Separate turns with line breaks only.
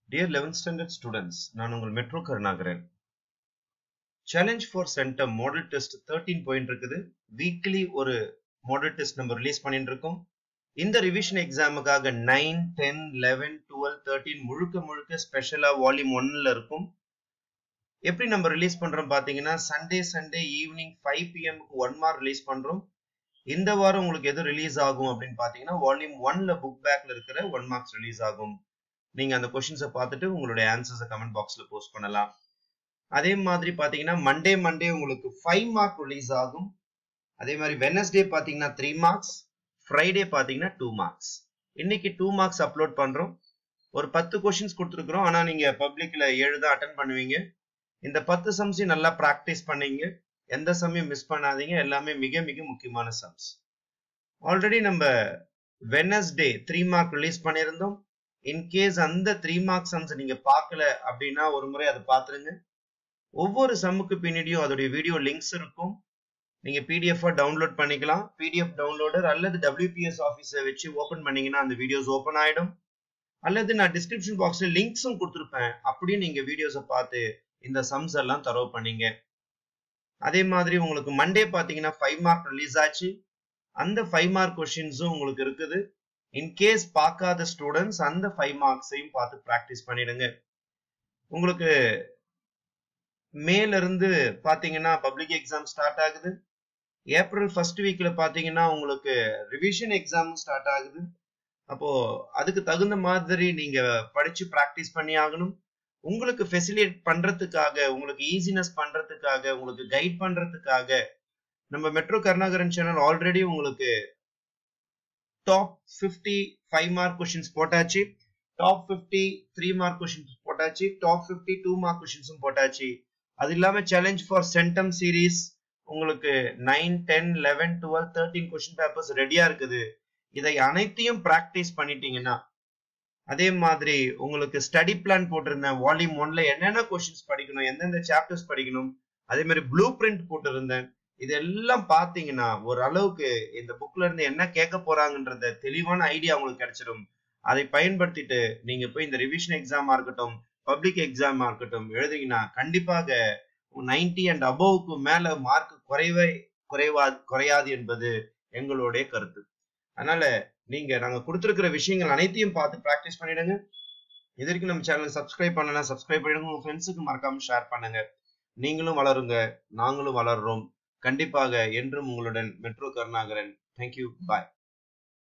dear eleventh standard students நான் உங்கள் Metro Karunakaran challenge for centum model test thirteen point இருக்குது weekly ஒரு model test நம்ம ரிலீஸ் பண்ணிட்டு இருக்கோம் இந்த ரிவிஷன் எக்ஸாமுக்காக nine ten eleven twelve thirteen முழுக்க முழுக்க ஸ்பெஷலா வால்யூம் ஒன்ல இருக்கும் எப்படி நம்ம ரிலீஸ் பண்றோம் பாத்தீங்கன்னா சண்டே சண்டே ஈவினிங் ஃபைவ் பிஎம்க்கு ஒன் மார்க் ரிலீஸ் பண்றோம் இந்த வாரம் உங்களுக்கு எது ரிலீஸ் ஆகும் அப்படின்னு பாத்தீங்கன்னா வால்யூம் ஒன்ல புக் பேக்ல இருக்கிற ஒன் மார்க்ஸ் ரிலீஸ் ஆகும் நீங்க அந்த கொஸ்டின்ஸை பார்த்துட்டு உங்களுடைய ஆன்சர்ஸை கமெண்ட் பாக்ஸ்ல போஸ்ட் பண்ணலாம் அதே மாதிரி பாத்தீங்கன்னா மண்டே மண்டே உங்களுக்கு ஃபைவ் மார்க் ரிலீஸ் ஆகும் அதே மாதிரி வெனஸ்டே பாத்தீங்கன்னா த்ரீ மார்க்ஸ் ஃப்ரைடே பாத்தீங்கன்னா டூ மார்க்ஸ் இன்னைக்கு டூ மார்க்ஸ் அப்லோட் பண்றோம் ஒரு பத்து கொஸ்டின்ஸ் கொடுத்துருக்குறோம் ஆனா நீங்க பப்ளிக்ல ஏழு தான் அட்டன் பண்ணுவீங்க இந்த பத்து சம்ஸையும் நல்லா ப்ராக்டிஸ் பண்ணீங்க எந்த சமயம் மிஸ் பண்ணாதீங்க எல்லாமே மிக மிக முக்கியமான சம்ஸ் ஆல்ரெடி நம்ம வெனஸ்டே த்ரீ மார்க் ரிலீஸ் பண்ணியிருந்தோம் இன்கேஸ் அந்த த்ரீ மார்க் சம்ஸ் நீங்க பார்க்கல அப்படின்னா ஒரு முறை அதை பார்த்துருங்க ஒவ்வொரு சம்முக்கு பின்னாடியும் அதோடைய வீடியோ லிங்க்ஸ் இருக்கும் நீங்க பிடிஎஃப் டவுன்லோட் பண்ணிக்கலாம் பிடிஎஃப் டவுன்லோடர் அல்லது டபிள்யூபிஎஸ் ஆஃபீஸை வச்சு ஓபன் பண்ணீங்கன்னா அந்த வீடியோஸ் ஓப்பன் ஆயிடும் அல்லது நான் டிஸ்கிரிப்ஷன் பாக்ஸ்ல லிங்க்ஸும் கொடுத்துருப்பேன் அப்படியும் நீங்க வீடியோஸை பார்த்து இந்த சம்ஸ் எல்லாம் தரவு பண்ணீங்க அதே மாதிரி உங்களுக்கு மண்டே பாத்தீங்கன்னா ஃபைவ் மார்க் ரிலீஸ் ஆச்சு அந்த ஃபைவ் மார்க் கொஸ்டின்ஸும் உங்களுக்கு இருக்குது இன்கேஸ் பார்க்காத ஸ்டூடெண்ட்ஸ் அந்த ஃபைவ் மார்க்ஸையும் பார்த்து ப்ராக்டிஸ் பண்ணிடுங்க உங்களுக்கு மேல இருந்து பாத்தீங்கன்னா பப்ளிக் எக்ஸாம் ஸ்டார்ட் ஆகுது ஏப்ரல் ஃபர்ஸ்ட் வீக்ல பாத்தீங்கன்னா உங்களுக்கு ரிவிஷன் எக்ஸாம் ஸ்டார்ட் ஆகுது அப்போ அதுக்கு தகுந்த மாதிரி நீங்க படிச்சு ப்ராக்டிஸ் பண்ணி ஆகணும் உங்களுக்கு ஃபெசிலியேட் பண்றதுக்காக உங்களுக்கு ஈஸினஸ் பண்றதுக்காக உங்களுக்கு கைட் பண்றதுக்காக நம்ம மெட்ரோ கருணாகரன் சேனல் ஆல்ரெடி உங்களுக்கு top fifty five mark questions போட்டாச்சு top fifty three mark questions போட்டாச்சு டாப் ஃபிஃப்டி டூ மார்க் கொஸ்டின்ஸும் போட்டாச்சு அது இல்லாம சேலஞ்ச் ஃபார் சென்டம் சீரீஸ் உங்களுக்கு nine ten eleven twelve thirteen question papers ரெடியா இருக்குது இதை அனைத்தையும் பிராக்டிஸ் பண்ணிட்டீங்கன்னா அதே மாதிரி உங்களுக்கு ஸ்டடி பிளான் போட்டிருந்தேன் வால்யூம் ஒன்ல என்னென்ன கொஸ்டின்ஸ் படிக்கணும் எந்தெந்த சாப்டர்ஸ் படிக்கணும் அதே மாதிரி ப்ளூ பிரிண்ட் போட்டிருந்தேன் இதெல்லாம் பாத்தீங்கன்னா ஒரு அளவுக்கு இந்த புக்ல இருந்து என்ன கேட்க போறாங்கன்றத தெளிவான ஐடியா உங்களுக்கு கிடைச்சிடும் அதை பயன்படுத்திட்டு நீங்க போய் இந்த ரிவிஷன் எக்ஸாமா இருக்கட்டும் பப்ளிக் எக்ஸாமா இருக்கட்டும் எழுதுறீங்கன்னா கண்டிப்பாக நைன்டி அண்ட் அபோவுக்கு மேல மார்க் குறைவே குறைவா குறையாது என்பது எங்களுடைய கருத்து அதனால நீங்க நாங்க கொடுத்துருக்கிற விஷயங்கள் அனைத்தையும் பார்த்து ப்ராக்டிஸ் பண்ணிடுங்க இது வரைக்கும் நம்ம சேனல் சப்ஸ்கிரைப் பண்ணலாம் சப்ஸ்கிரைப் பண்ணிடுங்க உங்க ஃப்ரெண்ட்ஸுக்கு மறக்காம ஷேர் பண்ணுங்க நீங்களும் வளருங்க நாங்களும் வளர்றோம் கண்டிப்பாக என்றும் உங்களுடன் மெட்ரோ கருணாகரன் தேங்க்யூ பாய்